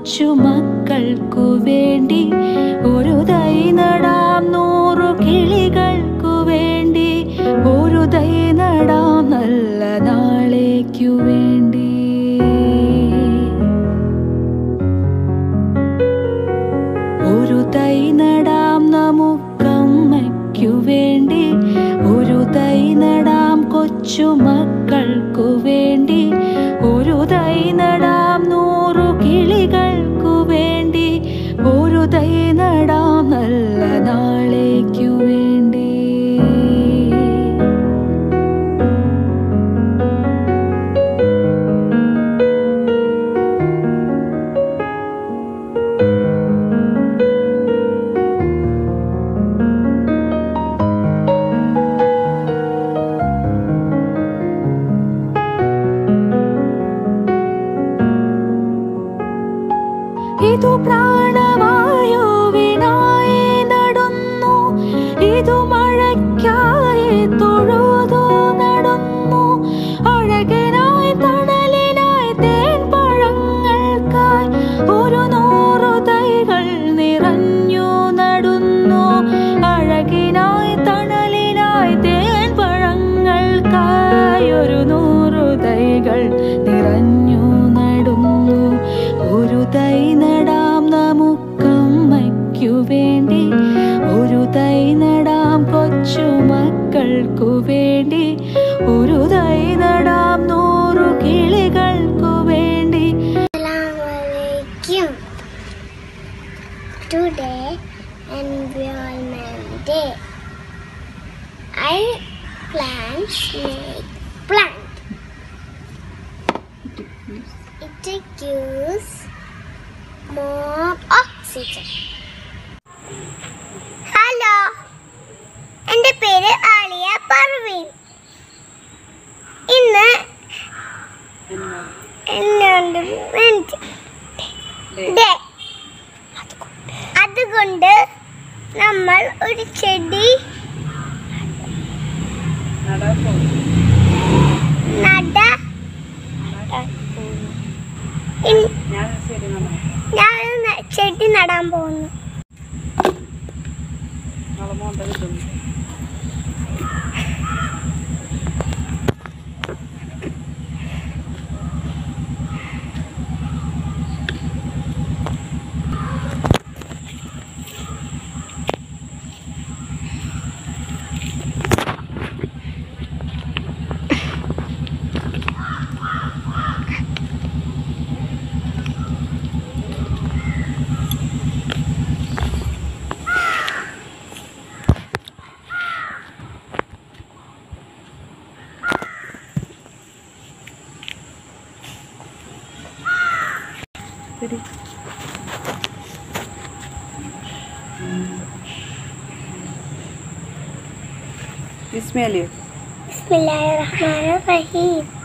കൊച്ചുമക്കൾക്കു വേണ്ടി ഒരു തൈ നടാം നൂറു കിളികൾക്കു വേണ്ടി ഒരു തൈ നടാം നല്ല നാളേക്കു വേണ്ടി ഒരു തൈ നടാം നമുക്കമ്മയ്ക്കു വേണ്ടി ഒരു തൈ നടാം കൊച്ചുമക്കൾക്കു വേണ്ടി ഒരു തൈ നടാം നൂറു കിളികൾക്കു വേണ്ടി ഒരു തൈ നടാം നല്ല നാളേക്കു വേണ്ടി ഇതു പ്രാണവായുവിനായി നടന്നു ഇതു മഴയ്ക്കായി തൊഴുതു നടന്നു അഴകനായി തണലിനായി തേൻ പഴങ്ങൾക്കായി ഒരു നൂറു തൈകൾ നിറഞ്ഞു നടന്നു അഴകിനായി തണലിനായി തേൻ പഴങ്ങൾക്കായി ഒരു നൂറു തൈകൾ നിറഞ്ഞു നടന്നു ഒരു തൈ നടാം നമുക്കമ്മയ്ക്കു വേണ്ടി ഒരു തൈ നടാം കൊച്ചുമക്കൾക്കു വേണ്ടി ഒരു തൈ നടാം നൂറു കിളികൾക്കു വേണ്ടി Assalamualaikum. Today, Environment Day. I plant snake plant. It gives more oxygen. Hello എൻ്റെ പേര് ആലിയ പർവീൻ ഇന്ന് എന്നോണ്ട് മിനിറ്റ് ദേ. അതുകൊണ്ട് നമ്മൾ ഒരു ചെടി നട ഇൻ- ഞാൻ ന- ചെടി നടാൻ പോകുന്നു ബിസ്മേല് ബിസ്മില്ലാഹിർ റഹ്മാനിർ റഹീം